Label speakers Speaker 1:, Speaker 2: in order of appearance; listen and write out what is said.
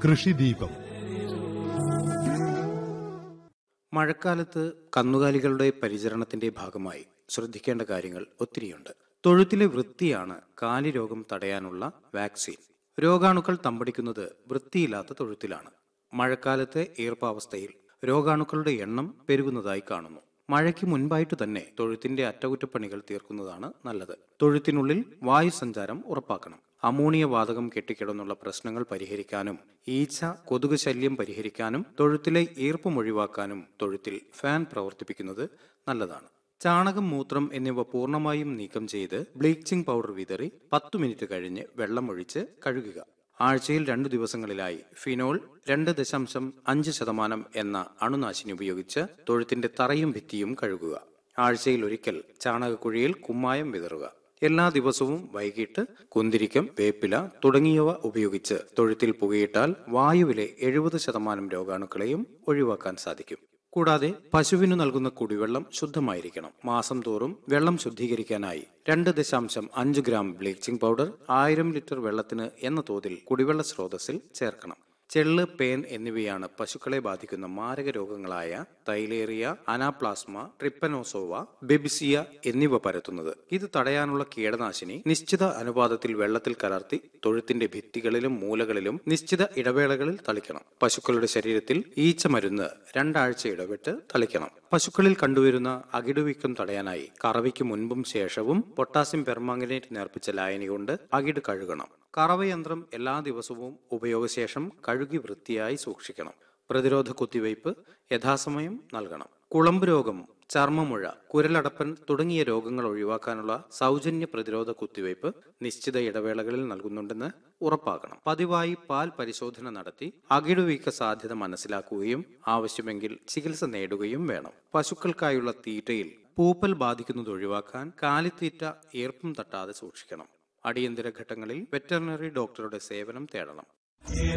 Speaker 1: കൃഷിദീപം
Speaker 2: മഴക്കാലത്ത് കന്നുകാലികളുടെ പരിചരണത്തിന്റെ ഭാഗമായി ശ്രദ്ധിക്കേണ്ട കാര്യങ്ങൾ ഒത്തിരിയുണ്ട് തൊഴുത്തിലെ വൃത്തിയാണ് കാലിരോഗം തടയാനുള്ള വാക്സിൻ രോഗാണുക്കൾ തമ്പടിക്കുന്നത് വൃത്തിയില്ലാത്ത തൊഴുത്തിലാണ് മഴക്കാലത്തെ ഈർപ്പാവസ്ഥയിൽ രോഗാണുക്കളുടെ എണ്ണം പെരുകുന്നതായി കാണുന്നു മഴയ്ക്ക് മുൻപായിട്ട് തന്നെ തൊഴുത്തിന്റെ അറ്റകുറ്റപ്പണികൾ തീർക്കുന്നതാണ് നല്ലത് തൊഴുത്തിനുള്ളിൽ വായു സഞ്ചാരം ഉറപ്പാക്കണം അമോണിയ വാതകം കെട്ടിക്കിടന്നുള്ള പ്രശ്നങ്ങൾ പരിഹരിക്കാനും ഈച്ച കൊതുക് ശല്യം പരിഹരിക്കാനും തൊഴുത്തിലെ ഈർപ്പം ഒഴിവാക്കാനും തൊഴുത്തിൽ ഫാൻ പ്രവർത്തിപ്പിക്കുന്നത് നല്ലതാണ് ചാണകം മൂത്രം എന്നിവ പൂർണ്ണമായും നീക്കം ചെയ്ത് ബ്ലീച്ചിംഗ് പൗഡർ വിതറി പത്തു മിനിറ്റ് കഴിഞ്ഞ് വെള്ളം ഒഴിച്ച് കഴുകുക ആഴ്ചയിൽ രണ്ടു ദിവസങ്ങളിലായി ഫിനോൾ രണ്ട് ദശാംശം അഞ്ച് ശതമാനം എന്ന അണുനാശിനി ഉപയോഗിച്ച് തൊഴുത്തിന്റെ തറയും ഭിത്തിയും കഴുകുക ആഴ്ചയിൽ ഒരിക്കൽ ചാണകക്കുഴിയിൽ കുമ്മായം വിതറുക എല്ലാ ദിവസവും വൈകിട്ട് കുന്തിരിക്കം വേപ്പില തുടങ്ങിയവ ഉപയോഗിച്ച് തൊഴുത്തിൽ പുകയിട്ടാൽ വായുവിലെ എഴുപത് ശതമാനം രോഗാണുക്കളെയും ഒഴിവാക്കാൻ സാധിക്കും കൂടാതെ പശുവിനു നൽകുന്ന കുടിവെള്ളം ശുദ്ധമായിരിക്കണം മാസം തോറും വെള്ളം ശുദ്ധീകരിക്കാനായി രണ്ട് ദശാംശം അഞ്ച് ഗ്രാം ബ്ലീച്ചിംഗ് പൗഡർ ആയിരം ലിറ്റർ വെള്ളത്തിന് എന്ന തോതിൽ കുടിവെള്ള സ്രോതസ്സിൽ ചേർക്കണം ചെള്ള് പേൻ എന്നിവയാണ് പശുക്കളെ ബാധിക്കുന്ന മാരക രോഗങ്ങളായ തൈലേറിയ അനാപ്ലാസ്മ ട്രിപ്പനോസോവ ബെബിസിയ എന്നിവ പരത്തുന്നത് ഇത് തടയാനുള്ള കീടനാശിനി നിശ്ചിത അനുപാതത്തിൽ വെള്ളത്തിൽ കലർത്തി തൊഴുത്തിന്റെ ഭിത്തികളിലും മൂലകളിലും നിശ്ചിത ഇടവേളകളിൽ തളിക്കണം പശുക്കളുടെ ശരീരത്തിൽ ഈച്ച മരുന്ന് രണ്ടാഴ്ച ഇടവിട്ട് തളിക്കണം പശുക്കളിൽ കണ്ടുവരുന്ന അകിടുവീക്കം തടയാനായി കറവയ്ക്ക് മുൻപും ശേഷവും പൊട്ടാസ്യം പെർമാംഗനേറ്റ് നേർപ്പിച്ച ലായനി കൊണ്ട് അകിട് കഴുകണം കറവയന്ത്രം എല്ലാ ദിവസവും ഉപയോഗശേഷം കഴുകി വൃത്തിയായി സൂക്ഷിക്കണം പ്രതിരോധ കുത്തിവയ്പ് യഥാസമയം നൽകണം കുളമ്പ് രോഗം ചർമ്മമുഴ കുരലടപ്പൻ തുടങ്ങിയ രോഗങ്ങൾ ഒഴിവാക്കാനുള്ള സൗജന്യ പ്രതിരോധ കുത്തിവയ്പ് നിശ്ചിത ഇടവേളകളിൽ നൽകുന്നുണ്ടെന്ന് ഉറപ്പാക്കണം പതിവായി പാൽ പരിശോധന നടത്തി അകിടുവീക്ക സാധ്യത മനസ്സിലാക്കുകയും ആവശ്യമെങ്കിൽ ചികിത്സ നേടുകയും വേണം പശുക്കൾക്കായുള്ള തീറ്റയിൽ പൂപ്പൽ ബാധിക്കുന്നത് ഒഴിവാക്കാൻ കാലിത്തീറ്റ ഈർപ്പം തട്ടാതെ സൂക്ഷിക്കണം അടിയന്തര ഘട്ടങ്ങളിൽ വെറ്ററിനറി ഡോക്ടറുടെ സേവനം തേടണം